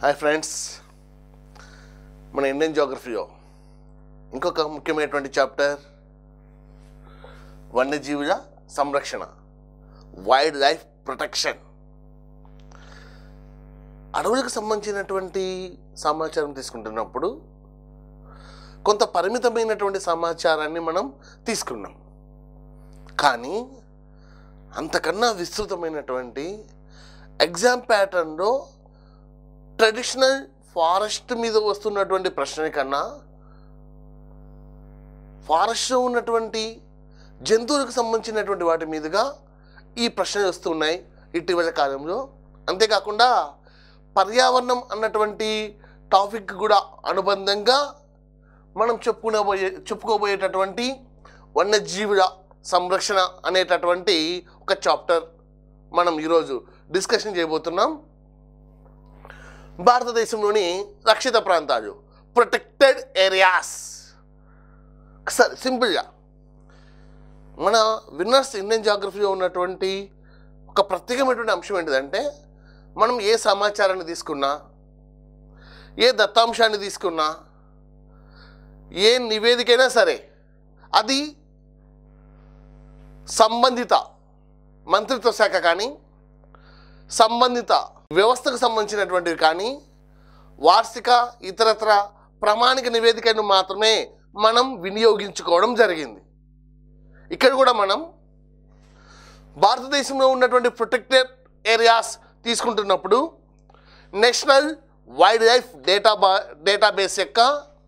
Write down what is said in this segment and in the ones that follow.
hi friends మన Indian జోగ్రఫీలో ఇంకొక ముఖ్యమైనటువంటి చాప్టర్ వన్యజీవుల సంరక్షణ వైల్డ్ లైఫ్ ప్రొటెక్షన్ అడవులకు సంబంధించినటువంటి సమాచారం తీసుకుంటున్నప్పుడు కొంత పరిమితమైనటువంటి సమాచారాన్ని మనం తీసుకున్నాం కానీ అంతకన్నా విస్తృతమైనటువంటి ఎగ్జామ్ ప్యాటర్న్లో ట్రెడిషనల్ ఫారెస్ట్ మీద వస్తున్నటువంటి ప్రశ్న కన్నా ఫారెస్ట్లో ఉన్నటువంటి జంతువులకు సంబంధించినటువంటి వాటి మీదుగా ఈ ప్రశ్నలు వస్తున్నాయి ఇటీవల కాలంలో అంతేకాకుండా పర్యావరణం అన్నటువంటి టాపిక్ కూడా అనుబంధంగా మనం చెప్పుకునబోయే చెప్పుకోబోయేటటువంటి వన్యజీవుల సంరక్షణ అనేటటువంటి ఒక చాప్టర్ మనం ఈరోజు డిస్కషన్ చేయబోతున్నాం భారతదేశంలోని రక్షిత ప్రాంతాలు ప్రొటెక్టెడ్ ఏరియాస్ సరే సింపుల్గా మన విన్నర్స్ ఇండియన్ జాగ్రఫీలో ఉన్నటువంటి ఒక ప్రత్యేకమైనటువంటి అంశం ఏంటిదంటే మనం ఏ సమాచారాన్ని తీసుకున్నా ఏ దత్తాంశాన్ని తీసుకున్నా ఏ నివేదికైనా సరే అది సంబంధిత మంత్రిత్వ శాఖ కానీ సంబంధిత వ్యవస్థకు సంబంధించినటువంటివి కానీ వార్షిక ఇతరత్ర ప్రామాణిక నివేదికను మాత్రమే మనం వినియోగించుకోవడం జరిగింది ఇక్కడ కూడా మనం భారతదేశంలో ఉన్నటువంటి ప్రొటెక్టెడ్ ఏరియాస్ తీసుకుంటున్నప్పుడు నేషనల్ వైల్డ్ లైఫ్ డేటా బా డేటాబేస్ యొక్క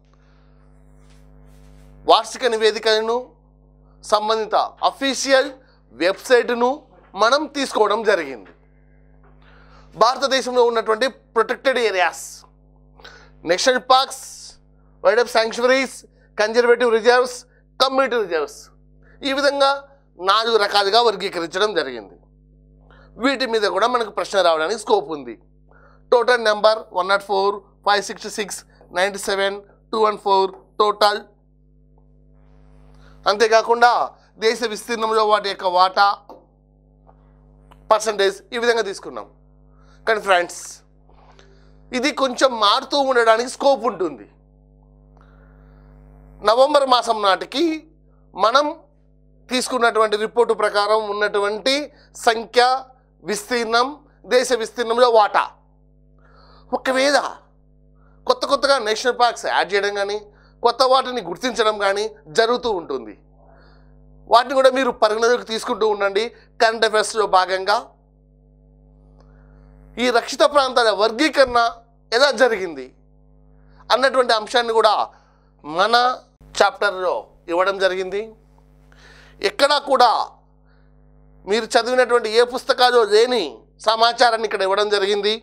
వార్షిక నివేదికలను సంబంధిత అఫీషియల్ వెబ్సైట్ను మనం తీసుకోవడం జరిగింది భారతదేశంలో ఉన్నటువంటి protected areas national parks wildlife sanctuaries conservative reserves community reserves ఈ విధంగా నాలుగు రకాలుగా వర్గీకరించడం జరిగింది వీటి మీద కూడా మనకు ప్రశ్న రావడానికి స్కోప్ ఉంది total number one naught four five sixty six ninety seven two one four total అంతేకాకుండా దేశ విస్తీర్ణంలో వాటి యొక్క వాటా పర్సంటేజ్ ఈ విధంగా తీసుకున్నాం కానీ ఫ్రెండ్స్ ఇది కొంచెం మారుతూ ఉండడానికి స్కోప్ ఉంటుంది నవంబర్ మాసం నాటికి మనం తీసుకున్నటువంటి రిపోర్టు ప్రకారం ఉన్నటువంటి సంఖ్య విస్తీర్ణం దేశ విస్తీర్ణంలో వాటా ఒకవేళ కొత్త కొత్తగా నేషనల్ పార్క్స్ యాడ్ చేయడం కానీ కొత్త వాటిని గుర్తించడం కానీ జరుగుతూ ఉంటుంది వాటిని కూడా మీరు పరిగణలోకి తీసుకుంటూ ఉండండి కరెంట్ అఫైర్స్లో భాగంగా ఈ రక్షిత ప్రాంతాల వర్గీకరణ ఎలా జరిగింది అన్నటువంటి అంశాన్ని కూడా మన చాప్టర్లో ఇవ్వడం జరిగింది ఎక్కడా కూడా మీరు చదివినటువంటి ఏ పుస్తకాలు లేని సమాచారాన్ని ఇక్కడ ఇవ్వడం జరిగింది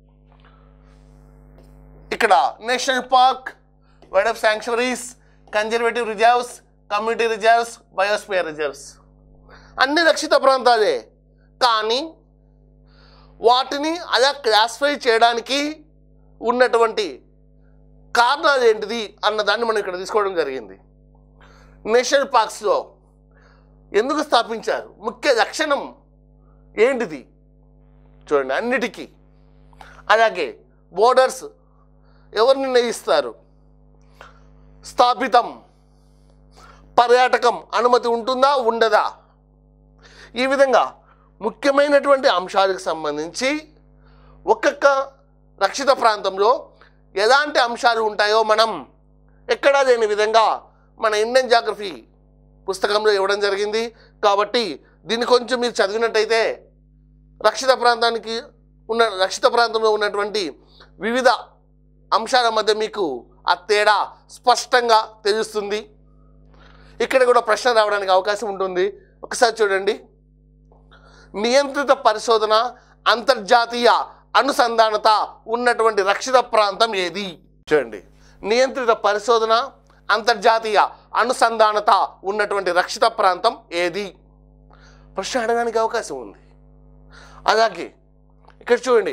ఇక్కడ national park wild of sanctuaries conservative reserves community reserves biosphere reserves అన్ని రక్షిత ప్రాంతాలే కానీ వాటిని అలా క్లాసిఫై చేయడానికి ఉన్నటువంటి కారణాలు ఏంటిది అన్నదాన్ని మనం ఇక్కడ తీసుకోవడం జరిగింది నేషనల్ పార్క్స్లో ఎందుకు స్థాపించారు ముఖ్య లక్షణం ఏంటిది చూడండి అన్నిటికీ అలాగే బోర్డర్స్ ఎవరు నిర్ణయిస్తారు స్థాపితం పర్యాటకం అనుమతి ఉంటుందా ఉండదా ఈ విధంగా ముఖ్యమైనటువంటి అంశాలకు సంబంధించి ఒక్కొక్క రక్షిత ప్రాంతంలో ఎలాంటి అంశాలు ఉంటాయో మనం ఎక్కడా లేని విధంగా మన ఇండియన్ జాగ్రఫీ పుస్తకంలో ఇవ్వడం జరిగింది కాబట్టి దీన్ని కొంచెం మీరు చదివినట్టయితే రక్షిత ప్రాంతానికి ఉన్న రక్షిత ప్రాంతంలో ఉన్నటువంటి వివిధ అంశాల మధ్య మీకు ఆ తేడా స్పష్టంగా తెలుస్తుంది ఇక్కడ కూడా ప్రశ్న రావడానికి అవకాశం ఉంటుంది ఒకసారి చూడండి నియంత్రిత పరిశోధన అంతర్జాతీయ అనుసంధానత ఉన్నటువంటి రక్షిత ప్రాంతం ఏది చూడండి నియంత్రిత పరిశోధన అంతర్జాతీయ అనుసంధానత ఉన్నటువంటి రక్షిత ప్రాంతం ఏది ప్రశ్న అడగడానికి అవకాశం ఉంది అలాగే ఇక్కడ చూడండి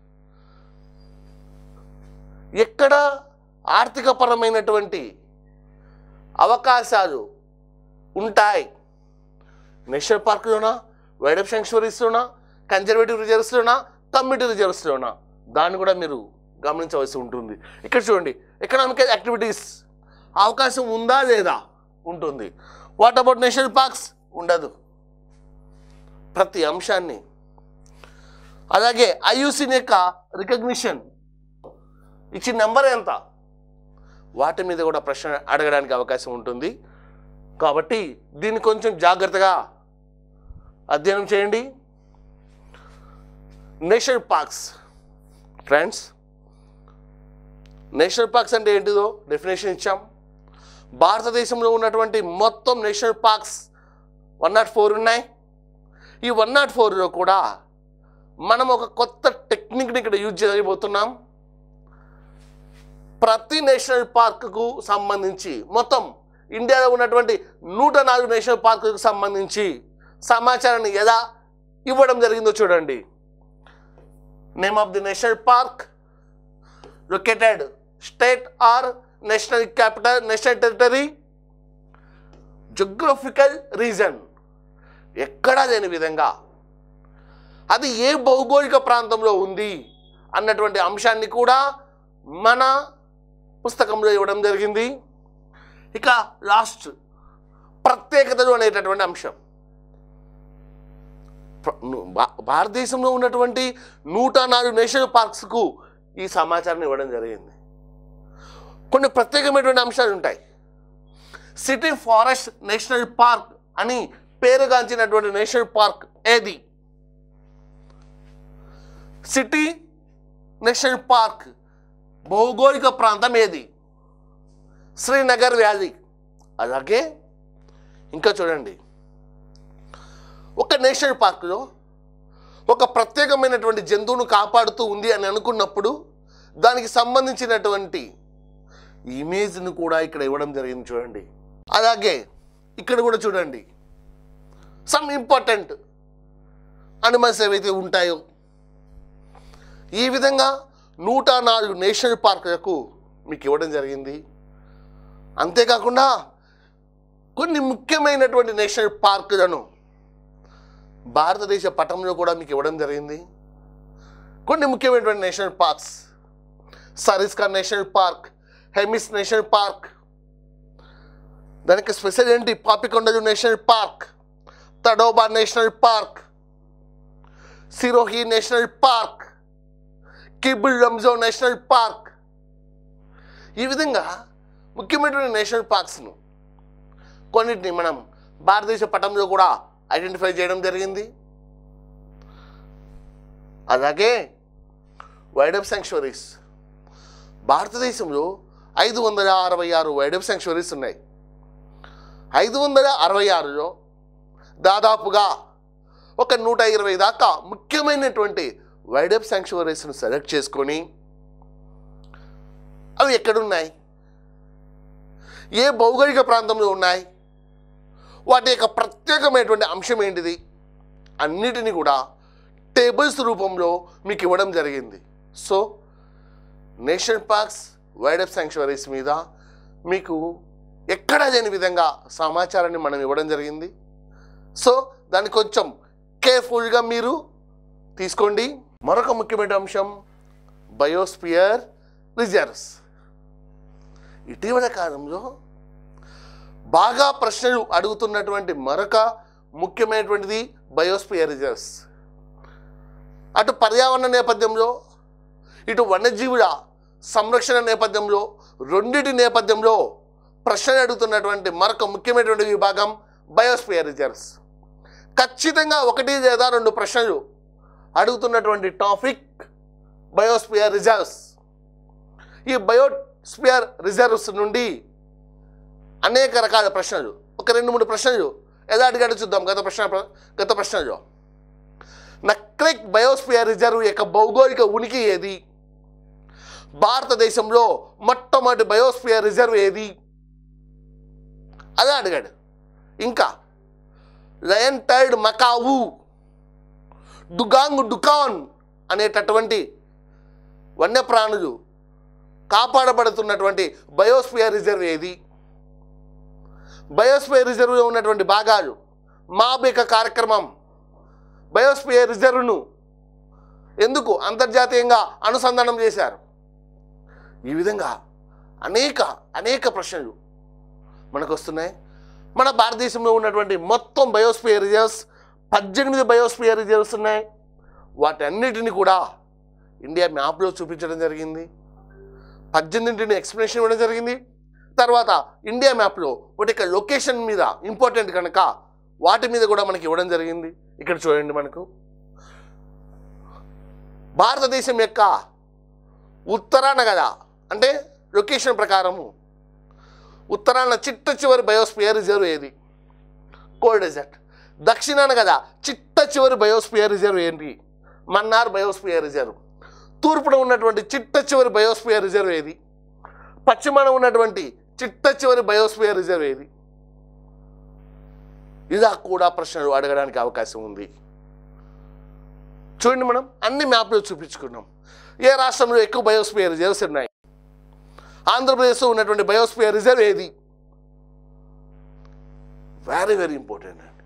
ఎక్కడ ఆర్థికపరమైనటువంటి అవకాశాలు ఉంటాయి నేషనల్ పార్క్లోనా వైల్డ్ లైఫ్ శాంక్చురీస్లోనా కన్జర్వేటివ్ రిజర్వ్స్లోనా కమ్యూనిటీ రిజర్వ్స్లోనా దాన్ని కూడా మీరు గమనించవలసి ఉంటుంది ఇక్కడ చూడండి ఎకనామికల్ యాక్టివిటీస్ అవకాశం ఉందా లేదా ఉంటుంది వాట్ అబౌట్ నేషనల్ పార్క్స్ ఉండదు ప్రతి అంశాన్ని అలాగే ఐయుసిన్ యొక్క రికగ్నిషన్ ఇచ్చిన నెంబర్ ఎంత వాటి మీద కూడా ప్రశ్న అడగడానికి అవకాశం ఉంటుంది కాబట్టి దీన్ని కొంచెం జాగ్రత్తగా అధ్యయనం చేయండి national parks friends national parks అంటే ఏంటిదో డెఫినేషన్ ఇచ్చాం భారతదేశంలో ఉన్నటువంటి మొత్తం national parks one naught four ఉన్నాయి ఈ వన్ నాట్ ఫోర్లో కూడా మనం ఒక కొత్త టెక్నిక్ని ఇక్కడ యూజ్ చేయబోతున్నాం ప్రతి నేషనల్ పార్కుకు సంబంధించి మొత్తం ఇండియాలో ఉన్నటువంటి నూట నాలుగు నేషనల్ పార్కులకు సంబంధించి సమాచారాన్ని ఎలా ఇవ్వడం జరిగిందో చూడండి name of the national park located state or national capital national territory geographical region ఎక్కడా లేని విధంగా అది ఏ భౌగోళిక ప్రాంతంలో ఉంది అన్నటువంటి అంశాన్ని కూడా మన పుస్తకంలో ఇవ్వడం జరిగింది ఇక లాస్ట్ ప్రత్యేకతలు అనేటటువంటి అంశం ప్ర- ను- భా- భారతదేశంలో ఉన్నటువంటి నూట నాలుగు నేషనల్ పార్క్స్కు ఈ సమాచారం ఇవ్వడం జరిగింది కొన్ని ప్రత్యేకమైనటువంటి అంశాలు ఉంటాయి సిటీ ఫారెస్ట్ నేషనల్ పార్క్ అని పేరుగాంచినటువంటి నేషనల్ పార్క్ ఏది సిటీ నేషనల్ పార్క్ భౌగోళిక ప్రాంతం ఏది శ్రీనగర్ వ్యాలీ అలాగే ఇంకా చూడండి ఒక నేషనల్ పార్కులో ఒక ప్రత్యేకమైనటువంటి జంతువును కాపాడుతూ ఉంది అని అనుకున్నప్పుడు దానికి సంబంధించినటువంటి ఇమేజ్ను కూడా ఇక్కడ ఇవ్వడం జరిగింది చూడండి అలాగే ఇక్కడ కూడా చూడండి సమ్ ఇంపార్టెంట్ అనిమల్స్ ఏవైతే ఉంటాయో ఈ విధంగా నూట నాలుగు నేషనల్ పార్కులకు మీకు ఇవ్వడం జరిగింది అంతేకాకుండా కొన్ని ముఖ్యమైనటువంటి నేషనల్ పార్కులను భారతదేశ పటంలో కూడా మీకు ఇవ్వడం జరిగింది కొన్ని ముఖ్యమైనటువంటి national parks Sariska national park Hemis national park దానికి స్పెషల్ ఏంటి Papikondalu national park Tadoba national park Sirohi national park Keibul Lamjao national park ఈ విధంగా ముఖ్యమైనటువంటి నేషనల్ పార్క్స్ను కొన్నిటిని మనం భారతదేశ పటంలో కూడా ఐడెంటిఫై చేయడం జరిగింది అలాగే వైడప్ శాంక్చువరీస్ భారతదేశంలో ఐదు వందల అరవై ఆరు వైడప్ శాంక్చువరీస్ ఉన్నాయి ఐదు వందల అరవై ఆరులో దాదాపుగా ఒక నూట ఇరవై దాకా ముఖ్యమైనటువంటి వైడప్ శాంక్చువరీస్ను సెలెక్ట్ చేసుకొని అవి ఎక్కడున్నాయి ఏ భౌగోళిక ప్రాంతంలో ఉన్నాయి వాటి యొక్క ప్రత్యేకమైనటువంటి అంశం ఏంటిది అన్నిటిని కూడా టేబుల్స్ రూపంలో మీకు ఇవ్వడం జరిగింది so national parks wild sanctuaries మీద మీకు ఎక్కడా లేని విధంగా సమాచారాన్ని మనం ఇవ్వడం జరిగింది సో దాన్ని కొంచెం కేర్ఫుల్గా మీరు తీసుకోండి మరొక ముఖ్యమైన అంశం బయోస్పియర్ రిజర్వ్స్ ఇటీవల కాలంలో బాగా ప్రశ్నలు అడుగుతున్నటువంటి మరొక ముఖ్యమైనటువంటిది బయోస్పియర్ రిజర్వ్స్ అటు పర్యావరణ నేపథ్యంలో ఇటు వన్యజీవుల సంరక్షణ నేపథ్యంలో రెండిటి నేపథ్యంలో ప్రశ్నలు అడుగుతున్నటువంటి మరొక ముఖ్యమైనటువంటి విభాగం బయోస్పియర్ రిజర్వ్స్ ఖచ్చితంగా ఒకటి లేదా రెండు ప్రశ్నలు అడుగుతున్నటువంటి టాపిక్ బయోస్పియర్ రిజర్వ్స్ ఈ బయోస్పియర్ రిజర్వ్స్ నుండి అనేక రకాల ప్రశ్నలు ఒక రెండు మూడు ప్రశ్నలు ఎలా అడిగాడో చూద్దాం గత ప్రశ్న గత ప్రశ్నలో నక్రెక్ బయోస్పియర్ రిజర్వ్ యొక్క భౌగోళిక ఉనికి ఏది భారతదేశంలో మొట్టమొదటి బయోస్పియర్ రిజర్వ్ ఏది అదే అడిగాడు ఇంకా లయన్ టైడ్ మకావు డుగాంగ్ డుకాన్ అనేటటువంటి వన్యప్రాణులు కాపాడబడుతున్నటువంటి బయోస్పియర్ రిజర్వ్ ఏది బయోస్పియర్ రిజర్వ్లో ఉన్నటువంటి భాగాలు మాబిక కార్యక్రమం బయోస్పియర్ రిజర్వ్ను ఎందుకు అంతర్జాతీయంగా అనుసంధానం చేశారు ఈ విధంగా అనేక అనేక ప్రశ్నలు మనకు వస్తున్నాయి మన భారతదేశంలో ఉన్నటువంటి మొత్తం బయోస్పియర్ రిజర్వ్స్ పద్దెనిమిది బయోస్పియర్ రిజర్వ్స్ ఉన్నాయి వాటన్నిటిని కూడా ఇండియా మ్యాప్లో చూపించడం జరిగింది పద్దెనిమిదింటిని ఎక్స్ప్లెనేషన్ ఇవ్వడం జరిగింది తర్వాత ఇండియా మ్యాప్లో ఒకటి యొక్క లొకేషన్ మీద ఇంపార్టెంట్ కనుక వాటి మీద కూడా మనకి ఇవ్వడం జరిగింది ఇక్కడ చూడండి మనకు భారతదేశం యొక్క ఉత్తరాన కదా అంటే లొకేషన్ ప్రకారము ఉత్తరాన చిట్ట చివరి బయోస్పియర్ రిజర్వ్ ఏది కోల్డ్ డెజర్ట్ దక్షిణాన కదా చిట్ట చివరి బయోస్పియర్ రిజర్వ్ ఏంటి మన్నార్ బయోస్పియర్ రిజర్వ్ తూర్పున ఉన్నటువంటి చిట్ట చివరి బయోస్పియర్ రిజర్వ్ ఏది పశ్చిమాన ఉన్నటువంటి చిట్ట చివరి బయోస్పియర్ రిజర్వ్ ఏది ఇలా కూడా ప్రశ్నలు అడగడానికి అవకాశం ఉంది చూడండి మనం అన్ని మ్యాప్లో చూపించుకున్నాం ఏ రాష్ట్రంలో ఎక్కువ బయోస్పియర్ రిజర్వ్స్ ఉన్నాయి ఆంధ్రప్రదేశ్లో ఉన్నటువంటి బయోస్పియర్ రిజర్వ్ ఏది వెరీ వెరీ ఇంపార్టెంట్ అండి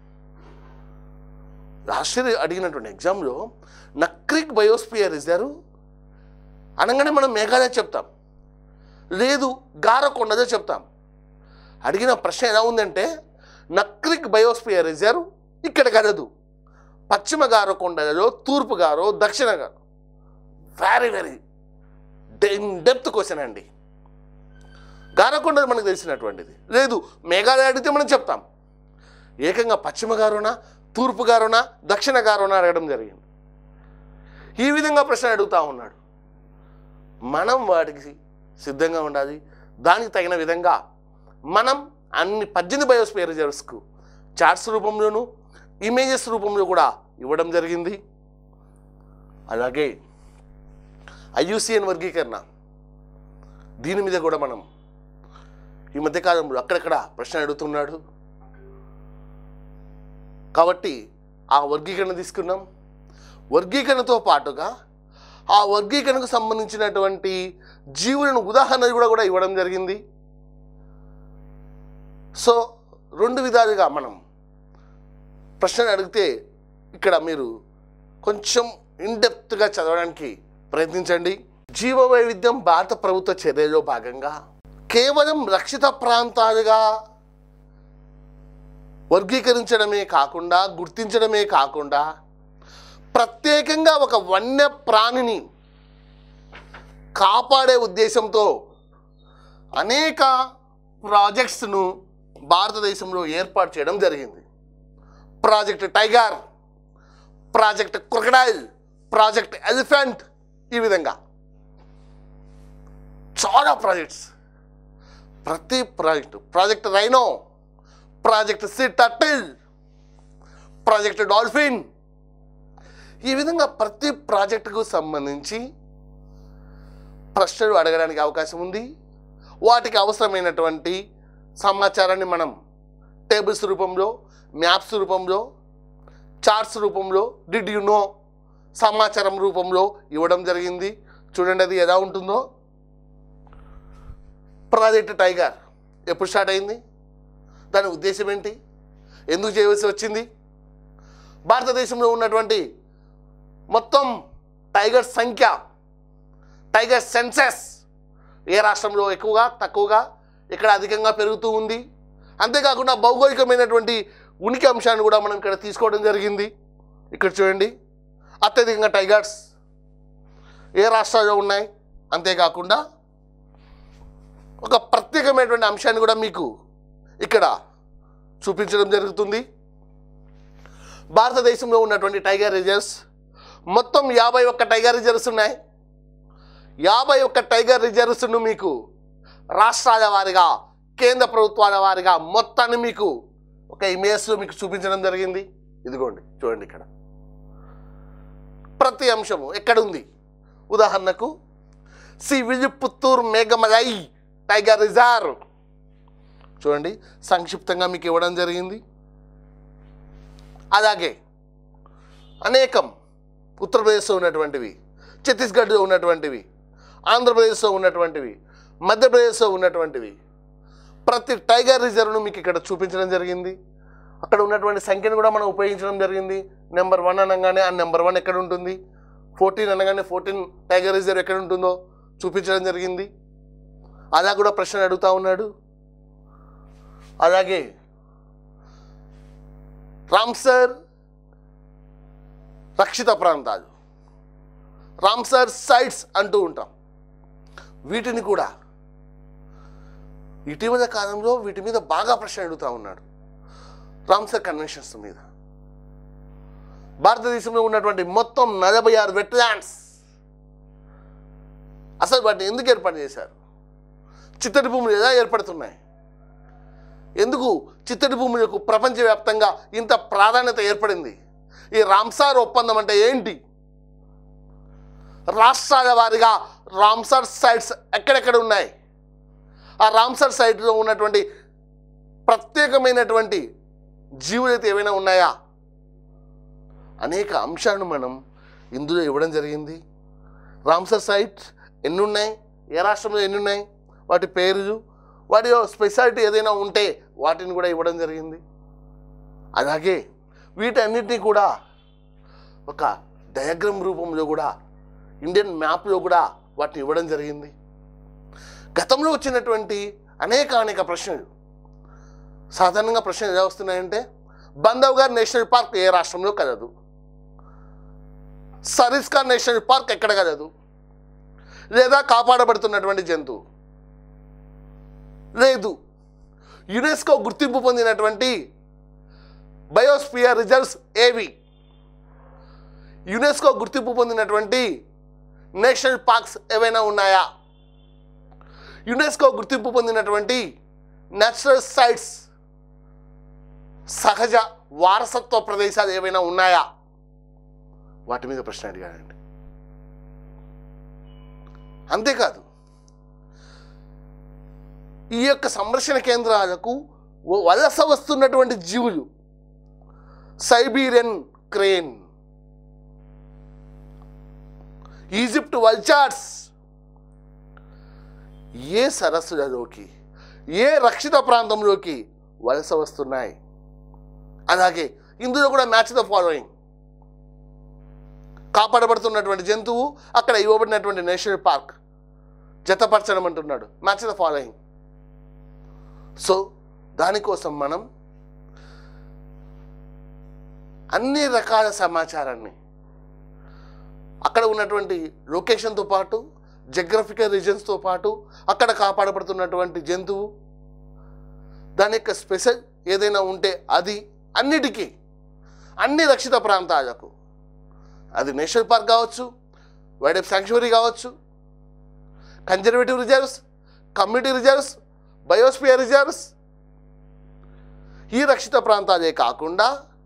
రాష్ట్ర అడిగినటువంటి ఎగ్జామ్లో నక్రిక్ బయోస్పియర్ రిజర్వ్ అనగానే మనం మేఘాలయ చెప్తాం లేదు గారకొండదే చెప్తాం అడిగిన ప్రశ్న ఎలా ఉందంటే నక్రిక్ బయోస్పియర్ రిజర్వ్ ఇక్కడ కలదు పశ్చిమ గారకొండలో తూర్పు గారో దక్షిణ Garo very very depth question అండి గారకొండ మనకు తెలిసినటువంటిది లేదు మేఘాలయ అడిగితే మనం చెప్తాం ఏకంగా పశ్చిమ గారోనా తూర్పు గారోనా దక్షిణ గారోనా అడగడం జరిగింది ఈ విధంగా ప్రశ్న అడుగుతా ఉన్నాడు మనం వాటికి సిద్ధంగా ఉండాలి దానికి తగిన విధంగా మనం అన్ని పద్దెనిమిది బయోస్పియర్ రిజర్వ్స్కు చార్ట్స్ రూపంలోను ఇమేజెస్ రూపంలో కూడా ఇవ్వడం జరిగింది అలాగే ఐయుసిఎన్ వర్గీకరణ దీని మీద కూడా మనం ఈ మధ్యకాలంలో అక్కడక్కడ ప్రశ్న అడుగుతున్నాడు కాబట్టి ఆ వర్గీకరణ తీసుకున్నాం వర్గీకరణతో పాటుగా ఆ వర్గీకరణకు సంబంధించినటువంటి జీవులను ఉదాహరణలు కూడా కూడా ఇవ్వడం జరిగింది సో రెండు విధాలుగా మనం ప్రశ్నలు అడిగితే ఇక్కడ మీరు కొంచెం ఇన్డెప్త్గా చదవడానికి ప్రయత్నించండి జీవ వైవిధ్యం భారత ప్రభుత్వ చర్యలో భాగంగా కేవలం రక్షిత ప్రాంతాలుగా వర్గీకరించడమే కాకుండా గుర్తించడమే కాకుండా ప్రత్యేకంగా ఒక వన్య ప్రాణిని కాపాడే ఉద్దేశంతో అనేక ప్రాజెక్ట్స్ను భారతదేశంలో ఏర్పాటు చేయడం జరిగింది project tiger project crocodile project elephant ఈ విధంగా చాలా ప్రాజెక్ట్స్ ప్రతి project project rhino project sea turtle project dolphin ఈ విధంగా ప్రతి ప్రాజెక్టుకు సంబంధించి ప్రశ్నలు అడగడానికి అవకాశం ఉంది వాటికి అవసరమైనటువంటి సమాచారాన్ని మనం టేబుల్స్ రూపంలో మ్యాప్స్ రూపంలో చార్ట్స్ రూపంలో డిడ్ యు నో సమాచారం రూపంలో ఇవ్వడం జరిగింది చూడండి అది ఎలా ఉంటుందో ప్రాజెక్ట్ టైగర్ ఎప్పుడు స్టార్ట్ అయింది దాని ఉద్దేశం ఏంటి ఎందుకు చేయవలసి వచ్చింది భారతదేశంలో ఉన్నటువంటి మొత్తం టైగర్ సంఖ్య టైగర్ సెన్సెస్ ఏ రాష్ట్రంలో ఎక్కువగా తక్కువగా ఇక్కడ అధికంగా పెరుగుతూ ఉంది అంతేకాకుండా భౌగోళికమైనటువంటి ఉనికి అంశాన్ని కూడా మనం ఇక్కడ తీసుకోవడం జరిగింది ఇక్కడ చూడండి అత్యధికంగా టైగర్స్ ఏ రాష్ట్రాల్లో ఉన్నాయి అంతేకాకుండా ఒక ప్రత్యేకమైనటువంటి అంశాన్ని కూడా మీకు ఇక్కడ చూపించడం జరుగుతుంది భారతదేశంలో ఉన్నటువంటి టైగర్ రిజర్వ్స్ మొత్తం యాభై ఒక్క టైగర్ రిజర్వ్స్ ఉన్నాయి యాభై ఒక్క టైగర్ రిజర్వ్స్ను మీకు రాష్ట్రాల వారిగా కేంద్ర ప్రభుత్వాల వారిగా మొత్తాన్ని మీకు ఒక ఇమేజ్లో మీకు చూపించడం జరిగింది ఇదిగోండి చూడండి ఇక్కడ ప్రతి అంశము ఎక్కడ ఉంది ఉదాహరణకు సి విజిపుత్తూరు మేఘమలై టైగర్ రిజర్వ్ చూడండి సంక్షిప్తంగా మీకు ఇవ్వడం జరిగింది అలాగే అనేకం ఉత్తరప్రదేశ్లో ఉన్నటువంటివి ఛత్తీస్గఢ్లో ఉన్నటువంటివి ఆంధ్రప్రదేశ్లో ఉన్నటువంటివి మధ్యప్రదేశ్లో ఉన్నటువంటివి ప్రతి టైగర్ రిజర్వ్ను మీకు ఇక్కడ చూపించడం జరిగింది అక్కడ ఉన్నటువంటి సంఖ్యను కూడా మనం ఉపయోగించడం జరిగింది నెంబర్ వన్ అనగానే ఆ నెంబర్ వన్ ఎక్కడ ఉంటుంది ఫోర్టీన్ అనగానే ఫోర్టీన్ టైగర్ రిజర్వ్ ఎక్కడ ఉంటుందో చూపించడం జరిగింది అలా కూడా ప్రశ్న అడుగుతా ఉన్నాడు అలాగే రామ్సర్ రక్షిత ప్రాంతాలు రామ్సర్ సైట్స్ అంటూ ఉంటాం వీటిని కూడా ఇటీవల కాలంలో వీటి మీద బాగా ప్రశ్న అడుగుతా ఉన్నాడు రామ్సర్ కన్వెన్షన్స్ మీద భారతదేశంలో ఉన్నటువంటి మొత్తం నలభై ఆరు వెట్లాండ్స్ అసలు వాటిని ఎందుకు ఏర్పాటు చేశారు చిత్తడి భూములు ఎలా ఏర్పడుతున్నాయి ఎందుకు చిత్తడి భూములకు ప్రపంచవ్యాప్తంగా ఇంత ప్రాధాన్యత ఏర్పడింది ఈ రామ్సార్ ఒప్పందం అంటే ఏంటి రాష్ట్రాల వారిగా రామ్సార్ సైట్స్ ఎక్కడెక్కడ ఉన్నాయి ఆ రామ్సార్ సైట్లో ఉన్నటువంటి ప్రత్యేకమైనటువంటి జీవులు అయితే ఏమైనా ఉన్నాయా అనేక అంశాలను మనం ఇందులో ఇవ్వడం జరిగింది రామ్సర్ సైట్ ఎన్ని ఉన్నాయి ఏ రాష్ట్రంలో ఎన్ని ఉన్నాయి వాటి పేర్లు వాటి స్పెషాలిటీ ఏదైనా ఉంటే వాటిని కూడా ఇవ్వడం జరిగింది అలాగే వీటన్నిటినీ కూడా ఒక డయాగ్రామ్ రూపంలో కూడా ఇండియన్ మ్యాప్లో కూడా వాటిని ఇవ్వడం జరిగింది గతంలో వచ్చినటువంటి అనేక అనేక ప్రశ్నలు సాధారణంగా ప్రశ్నలు ఎలా వస్తున్నాయంటే బంధవ్గర్ నేషనల్ పార్క్ ఏ రాష్ట్రంలో కలదు సరిస్కా నేషనల్ పార్క్ ఎక్కడ కలదు లేదా కాపాడబడుతున్నటువంటి జంతువు లేదు యునెస్కో గుర్తింపు పొందినటువంటి బయోస్పియర్ రిజర్వ్స్ ఏవి యునెస్కో గుర్తింపు పొందినటువంటి నేషనల్ పార్క్స్ ఏవైనా ఉన్నాయా యునెస్కో గుర్తింపు పొందినటువంటి నేచురల్ సైట్స్ సహజ వారసత్వ ప్రదేశాలు ఏవైనా ఉన్నాయా వాటి మీద ప్రశ్న అడిగాడండి అంతేకాదు ఈ యొక్క సంరక్షణ కేంద్రాలకు వ- వలస వస్తున్నటువంటి జీవులు సైబీరియన్ క్రేన్ ఈజిప్ట్ వల్చార్స్ ఏ సరస్సులలోకి ఏ రక్షిత ప్రాంతంలోకి వలస వస్తున్నాయి అలాగే ఇందులో కూడా మ్యాచ్ ద ఫాలోయింగ్ కాపాడబడుతున్నటువంటి జంతువు అక్కడ ఇవ్వబడినటువంటి నేషనల్ పార్క్ జతపరచడం అంటున్నాడు మ్యాచ్ ద ఫాలోయింగ్ సో దానికోసం మనం అన్ని రకాల సమాచారాన్ని అక్కడ ఉన్నటువంటి లొకేషన్తో పాటు జగ్రఫికల్ రీజన్స్తో పాటు అక్కడ కాపాడబడుతున్నటువంటి జంతువు దాని యొక్క స్పెషల్ ఏదైనా ఉంటే అది అన్నిటికీ అన్ని రక్షిత ప్రాంతాలకు అది నేషనల్ పార్క్ కావచ్చు వైల్డ్ లైఫ్ శాంక్చురీ కావచ్చు conservative reserves community reserves biosphere reserves ఈ రక్షిత ప్రాంతాలే కాకుండా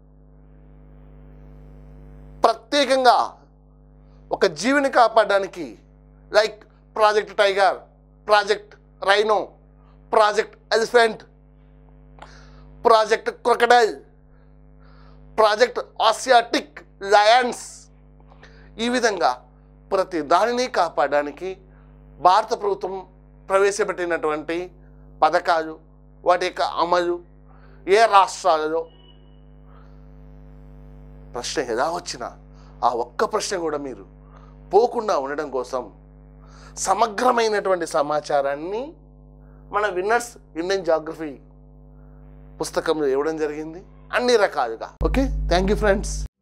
ప్రత్యేకంగా ఒక జీవిని కాపాడడానికి like project tiger project rhino project elephant project crocodile project Asiatic lions ఈ విధంగా ప్రతి దానిని కాపాడడానికి భారత ప్రభుత్వం ప్రవేశపెట్టినటువంటి పథకాలు వాటి యొక్క అమలు ఏ రాష్ట్రాలలో ప్రశ్న ఎలా వచ్చినా ఆ ఒక్క ప్రశ్న కూడా మీరు పోకుండా ఉండడం కోసం సమగ్రమైనటువంటి సమాచారాన్ని మన విన్నర్స్ ఇండియన్ జాగ్రఫీ పుస్తకంలో ఇవ్వడం జరిగింది అన్ని రకాలుగా ఓకే థ్యాంక్ యూ ఫ్రెండ్స్